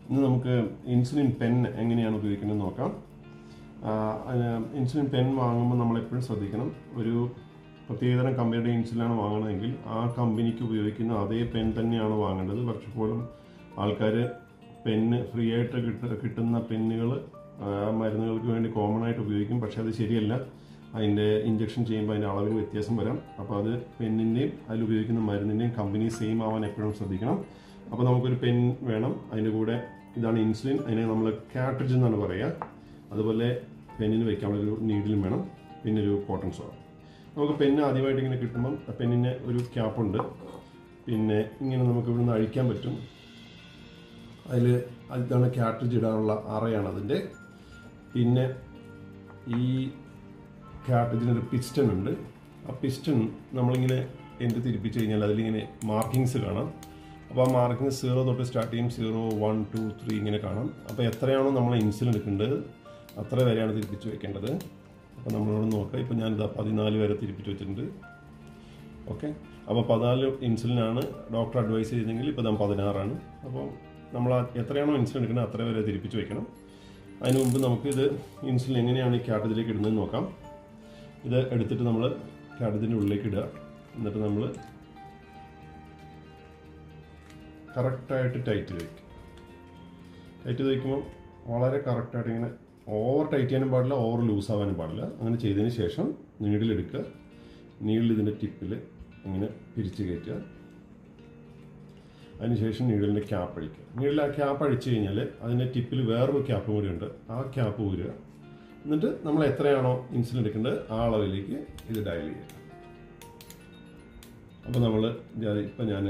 ഇന്ന് നമുക്ക് insulin pen എങ്ങനെയാണ് ഉപയോഗിക്കുന്നത് നോക്കാം ആ, അതിന് ഇൻസുലിൻ പെൻ വാങ്ങുമ്പോൾ നമ്മൾ എപ്പോഴും ശ്രദ്ധിക്കണം ഒരു പ്രത്യേകതരം കമ്പനിയുടെ ഇൻസുലിനാണ് വാങ്ങണമെങ്കിൽ ആ കമ്പനിക്ക് ഉപയോഗിക്കുന്ന അതേ പെൻ തന്നെയാണ് വാങ്ങേണ്ടത് പക്ഷെ പോലും ആൾക്കാർ പെന്ന് ഫ്രീ ആയിട്ട് കിട്ട കിട്ടുന്ന പെന്നുകൾ മരുന്നുകൾക്ക് വേണ്ടി കോമൺ ആയിട്ട് ഉപയോഗിക്കും പക്ഷെ അത് ശരിയല്ല അതിൻ്റെ ഇഞ്ചക്ഷൻ ചെയ്യുമ്പോൾ അതിൻ്റെ അളവിന് വ്യത്യാസം വരാം അപ്പോൾ അത് പെന്നിൻ്റെയും അതിൽ ഉപയോഗിക്കുന്ന മരുന്നിൻ്റെയും കമ്പനി സെയിം ആവാൻ എപ്പോഴും ശ്രദ്ധിക്കണം അപ്പോൾ നമുക്കൊരു പെൻ വേണം അതിൻ്റെ കൂടെ ഇതാണ് ഇൻസുലിൻ അതിനെ നമ്മൾ കാട്രിഡ്ജ് എന്നാണ് പറയുക അതുപോലെ പെന്നിന് വയ്ക്കാനുള്ള ഒരു നീഡിലും വേണം പിന്നെ ഒരു കോട്ടൺ സോൾ നമുക്ക് പെന്ന് ആദ്യമായിട്ട് ഇങ്ങനെ കിട്ടുമ്പം ആ പെന്നിന് ഒരു ക്യാപ്പുണ്ട് പിന്നെ ഇങ്ങനെ നമുക്ക് ഇവിടുന്ന് അഴിക്കാൻ പറ്റും അതിൽ ഇതാണ് കാട്രിഡ്ജ് ഇടാനുള്ള അറയാണ് അതിൻ്റെ പിന്നെ ഈ കാട്രിഡ്ജിനൊരു പിസ്റ്റൺ ഉണ്ട് ആ പിസ്റ്റൺ നമ്മളിങ്ങനെ എന്ത് തിരിപ്പിച്ച് കഴിഞ്ഞാൽ അതിലിങ്ങനെ മാർക്കിങ്സ് കാണാം അപ്പോൾ ആ മാർക്കിങ് സീറോ തൊട്ട് സ്റ്റാർട്ട് ചെയ്യും സീറോ വൺ ടു ത്രീ ഇങ്ങനെ കാണാം അപ്പോൾ എത്രയാണോ നമ്മൾ ഇൻസുലിൻ എടുക്കേണ്ടത് അത്ര വരെയാണ് തിരിപ്പിച്ച് വെക്കേണ്ടത് അപ്പോൾ നമ്മളോട് നോക്കാം ഇപ്പോൾ ഞാനിതാ പതിനാല് വരെ തിരിപ്പിച്ച് വെച്ചിട്ടുണ്ട് ഓക്കെ അപ്പോൾ പതിനാല് ഇൻസുലിനാണ് ഡോക്ടർ അഡ്വൈസ് ചെയ്തെങ്കിൽ ഇപ്പോൾ ഞാൻ പതിനാറാണ് അപ്പോൾ നമ്മൾ ആ എത്രയാണോ ഇൻസുലിൻ എടുക്കുന്നത് അത്ര വരെ തിരിപ്പിച്ച് വെക്കണം അതിന് മുമ്പ് നമുക്ക് ഇത് ഇൻസുലിൻ എങ്ങനെയാണ് ഈ കാട്ടത്തിലേക്ക് ഇടുന്നത് നോക്കാം ഇത് എടുത്തിട്ട് നമ്മൾ കാട്ടത്തിൻ്റെ ഉള്ളിലേക്ക് ഇടുക എന്നിട്ട് നമ്മൾ കറക്റ്റായിട്ട് ടൈറ്റ് വയ്ക്കും ടൈറ്റ് വയ്ക്കുമ്പോൾ വളരെ കറക്റ്റായിട്ട് ഇങ്ങനെ ഓവർ ടൈറ്റ് ചെയ്യാനും പാടില്ല ഓവർ ലൂസ് ആവാനും പാടില്ല അങ്ങനെ ചെയ്തതിന് ശേഷം നീഡിലെടുക്കുക നീഡിൽ ഇതിൻ്റെ ടിപ്പിൽ ഇങ്ങനെ പിരിച്ച് കയറ്റുക അതിനുശേഷം നീഡിലിൻ്റെ ക്യാപ്പ് അഴിക്കുക നീഡിൽ ആ ക്യാപ്പ് അഴിച്ചു കഴിഞ്ഞാൽ അതിൻ്റെ ടിപ്പിൽ വേറൊരു ക്യാപ്പും കൂടി ഉണ്ട് ആ ക്യാപ്പ് ഊരുക എന്നിട്ട് നമ്മൾ എത്രയാണോ ഇൻസുലിൻ എടുക്കേണ്ടത് ആ അളവിലേക്ക് ഇത് ഡയൽ ചെയ്യുക അപ്പോൾ നമ്മൾ ഇപ്പം ഞാൻ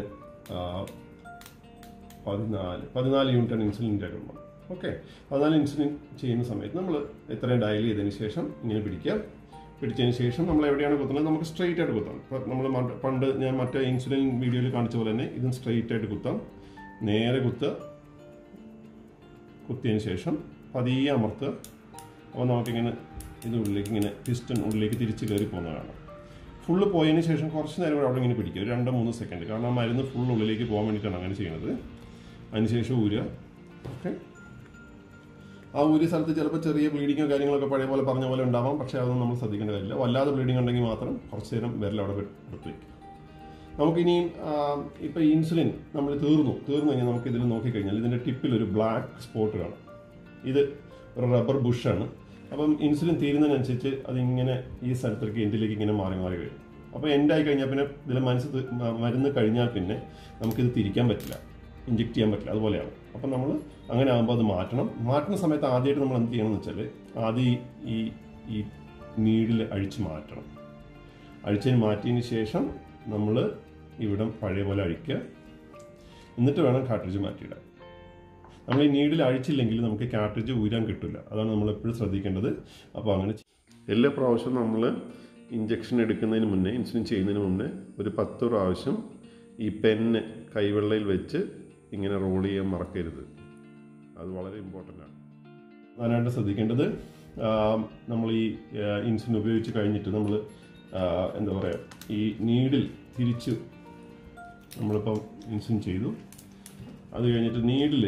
പതിനാല് പതിനാല് യൂണിറ്റാണ് ഇൻസുലിൻ എടുക്കുമ്പോൾ ഓക്കെ പതിനാല് ഇൻസുലിൻ ചെയ്യുന്ന സമയത്ത് നമ്മൾ എത്രയും ഡയൽ ചെയ്തതിന് ശേഷം ഇങ്ങനെ പിടിക്കുക പിടിച്ചതിന് ശേഷം നമ്മൾ എവിടെയാണ് കുത്തുന്നത് നമുക്ക് സ്ട്രെയിറ്റ് ആയിട്ട് കുത്താം ഇപ്പം നമ്മൾ മ- പണ്ട് ഞാൻ മറ്റേ ഇൻസുലിൻ വീഡിയോയിൽ കാണിച്ച പോലെ തന്നെ ഇതും സ്ട്രെയിറ്റ് ആയിട്ട് കുത്താം നേരെ കുത്തുക കുത്തിയതിന് ശേഷം പതിയെ അമർത്തുക അപ്പോൾ നമുക്കിങ്ങനെ ഇത് ഉള്ളിലേക്ക് ഇങ്ങനെ പിസ്റ്റൺ ഉള്ളിലേക്ക് തിരിച്ച് കയറി പോകുന്നതാണ് ഫുള്ള് പോയതിന് ശേഷം കുറച്ച് നേരം കൂടെ അവിടെ ഇങ്ങനെ പിടിക്കുക ഒരു രണ്ട് മൂന്ന് സെക്കൻഡ് കാരണം ആ മരുന്ന് ഫുൾ ഉള്ളിലേക്ക് പോകാൻ വേണ്ടിയിട്ടാണ് അങ്ങനെ ചെയ്യുന്നത് അതിനുശേഷം ഊരുക ഓക്കെ ആ ഊരിയ സ്ഥലത്ത് ചിലപ്പോൾ ചെറിയ ബ്ലീഡിങ്ങോ കാര്യങ്ങളൊക്കെ പഴയ പോലെ പറഞ്ഞ പോലെ ഉണ്ടാവാം പക്ഷേ അതൊന്നും നമ്മൾ ശ്രദ്ധിക്കേണ്ട കാര്യമില്ല വല്ലാതെ ബ്ലീഡിംഗ് ഉണ്ടെങ്കിൽ മാത്രം കുറച്ച് നേരം വിരൽ അവിടെ എടുത്ത് വയ്ക്കുക നമുക്കിനിയും ഇപ്പോൾ ഇൻസുലിൻ നമ്മൾ തീർന്നു തീർന്നു കഴിഞ്ഞാൽ നമുക്ക് ഇതിൽ നോക്കിക്കഴിഞ്ഞാൽ ഇതിൻ്റെ ടിപ്പിൽ ഒരു ബ്ലാക്ക് സ്പോട്ട് കാണാം ഇത് ഒരു റബ്ബർ ബുഷാണ് അപ്പം ഇൻസുലിൻ തീരുന്നതിനനുസരിച്ച് അതിങ്ങനെ ഈ സ്ഥലത്തേക്ക് എൻഡിലേക്ക് ഇങ്ങനെ മാറി മാറി വരും അപ്പോൾ എൻഡ് ആയി കഴിഞ്ഞാൽ പിന്നെ ഇതിൽ മനസ്സ് തി- മ- മരുന്ന് കഴിഞ്ഞാൽ പിന്നെ നമുക്കിത് തിരിക്കാൻ പറ്റില്ല ഇഞ്ചെക്ട് ചെയ്യാൻ പറ്റില്ല അതുപോലെയാണ് അപ്പം നമ്മൾ അങ്ങനെ ആകുമ്പോൾ അത് മാറ്റണം മാറ്റുന്ന സമയത്ത് ആദ്യമായിട്ട് നമ്മൾ എന്ത് ചെയ്യണമെന്ന് വെച്ചാൽ ആദ്യം ഈ- ഈ ഈ നീഡിൽ അഴിച്ച് മാറ്റണം അഴിച്ചതിന് മാറ്റിയതിന് ശേഷം നമ്മൾ ഇവിടം പഴയ പോലെ അഴിക്കുക എന്നിട്ട് വേണം കാട്രിഡ്ജ് മാറ്റിയിടാൻ നമ്മൾ ഈ നീഡിൽ അഴിച്ചില്ലെങ്കിൽ നമുക്ക് കാട്രിഡ്ജ് ഊരാൻ കിട്ടില്ല അതാണ് നമ്മൾ എപ്പോഴും ശ്രദ്ധിക്കേണ്ടത് അപ്പോൾ അങ്ങനെ ചെ- എല്ലാ പ്രാവശ്യവും നമ്മൾ ഇഞ്ചക്ഷൻ എടുക്കുന്നതിന് മുന്നേ ഇൻസുലിൻ ചെയ്യുന്നതിന് മുന്നേ ഒരു പത്ത് പ്രാവശ്യം ഈ പെന്ന് കൈവെള്ളയിൽ വെച്ച് ഇങ്ങനെ റോൾ ചെയ്യാൻ മറക്കരുത് അത് വളരെ ഇമ്പോർട്ടൻ്റ് ആണ് പ്രധാനമായിട്ട് ശ്രദ്ധിക്കേണ്ടത് ആ, നമ്മൾ ഈ ആ, ഇൻസുലിൻ ഉപയോഗിച്ച് കഴിഞ്ഞിട്ട് നമ്മൾ എന്താ പറയുക ഈ നീഡിൽ തിരിച്ച് നമ്മളിപ്പം ഇൻസുലിൻ ചെയ്തു അത് കഴിഞ്ഞിട്ട് നീഡിൽ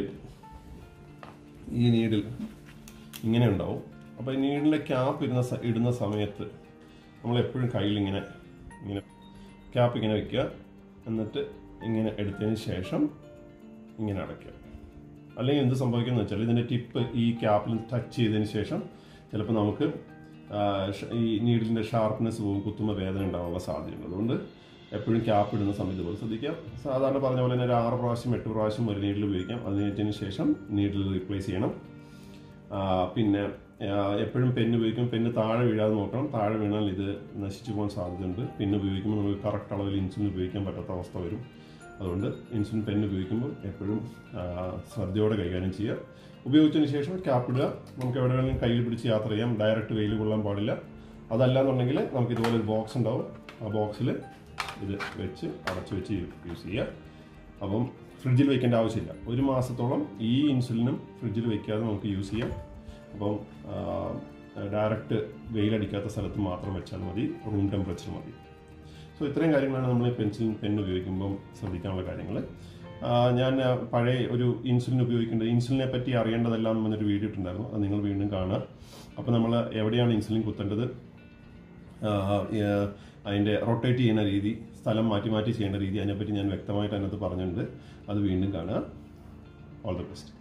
ഈ നീഡിൽ ഇങ്ങനെ ഉണ്ടാവും അപ്പോൾ ഈ നീഡിലെ ക്യാപ്പ് ഇടുന്ന സ- ഇടുന്ന സമയത്ത് നമ്മൾ എപ്പോഴും കയ്യിൽ ഇങ്ങനെ ഇങ്ങനെ ക്യാപ്പ് ഇങ്ങനെ വെക്കുക എന്നിട്ട് ഇങ്ങനെ എടുത്തതിന് ശേഷം ഇങ്ങനെ അടയ്ക്കുക അല്ലെങ്കിൽ എന്ത് സംഭവിക്കുന്നത് വെച്ചാൽ ഇതിൻ്റെ ടിപ്പ് ഈ ക്യാപ്പിൽ ടച്ച് ചെയ്തതിന് ശേഷം ചിലപ്പോൾ നമുക്ക് ആ, ഷ- ഈ നീഡിലിൻ്റെ ഷാർപ്നെസ് പോകും കുത്തുമ്പോൾ വേദന ഉണ്ടാവാനുള്ള സാധ്യതയുണ്ട് അതുകൊണ്ട് എപ്പോഴും ക്യാപ്പ് ഇടുന്ന സമയത്ത് പോലെ ശ്രദ്ധിക്കാം സാധാരണ പറഞ്ഞ പോലെ തന്നെ ഒരു ആറ് പ്രാവശ്യം എട്ട് പ്രാവശ്യം ഒരു നീഡിൽ ഉപയോഗിക്കാം അത് കഴിഞ്ഞതിന് ശേഷം നീഡിൽ റീപ്ലേസ് ചെയ്യണം ആ, പിന്നെ ആ, എപ്പോഴും പെന്ന് ഉപയോഗിക്കും പെന്ന് താഴെ വീഴാതെ നോക്കണം താഴെ വീണാൽ ഇത് നശിച്ചു പോകാൻ സാധ്യതയുണ്ട് പെന്ന് ഉപയോഗിക്കുമ്പോൾ നമുക്ക് കറക്റ്റ് അളവിൽ ഇൻസുലിൻ ഉപയോഗിക്കാൻ പറ്റാത്ത അവസ്ഥ വരും അതുകൊണ്ട് ഇൻസുലിൻ പെന്ന് ഉപയോഗിക്കുമ്പോൾ എപ്പോഴും ആ, ശ്രദ്ധയോടെ കൈകാര്യം ചെയ്യുക ഉപയോഗിച്ചതിന് ശേഷം ക്യാപ്പ് ഇടുക നമുക്ക് എവിടെ വേണമെങ്കിലും കയ്യിൽ പിടിച്ച് യാത്ര ചെയ്യാം ഡയറക്റ്റ് വെയിൽ കൊള്ളാൻ പാടില്ല അതല്ല എന്നുണ്ടെങ്കിൽ നമുക്ക് ഇതുപോലെ ഒരു ബോക്സ് ഉണ്ടാവും ആ ബോക്സിൽ ഇത് വെച്ച് അടച്ചു വെച്ച് യൂസ് ചെയ്യുക അപ്പം ഫ്രിഡ്ജിൽ വെക്കേണ്ട ആവശ്യമില്ല ഒരു മാസത്തോളം ഈ ഇൻസുലിനും ഫ്രിഡ്ജിൽ വെക്കാതെ നമുക്ക് യൂസ് ചെയ്യാം അപ്പം ഡയറക്റ്റ് വെയിലടിക്കാത്ത സ്ഥലത്ത് മാത്രം വെച്ചാൽ മതി റൂം ടെമ്പറേച്ചർ മതി സോ ഇത്രയും കാര്യങ്ങളാണ് നമ്മൾ പെൻസിൽ പെൻ ഉപയോഗിക്കുമ്പം ശ്രദ്ധിക്കാനുള്ള കാര്യങ്ങൾ ആ, ഞാൻ ആ, പഴയ ഒരു ഇൻസുലിൻ ഉപയോഗിക്കേണ്ടത് ഇൻസുലിനെ പറ്റി അറിയേണ്ടതെല്ലാം എന്നൊരു വീഡിയോ ഇട്ടുണ്ടായിരുന്നു അത് നിങ്ങൾ വീണ്ടും കാണുക അപ്പോൾ നമ്മൾ എവിടെയാണ് ഇൻസുലിൻ കുത്തേണ്ടത് ആ, ആ, അതിൻ്റെ റൊട്ടേറ്റ് ചെയ്യുന്ന രീതി സ്ഥലം മാറ്റി മാറ്റി ചെയ്യേണ്ട രീതി അതിനെപ്പറ്റി ഞാൻ വ്യക്തമായിട്ട് അതിനകത്ത് പറഞ്ഞിട്ടുണ്ട് അത് വീണ്ടും കാണുക ഓൾ ദി ബെസ്റ്റ്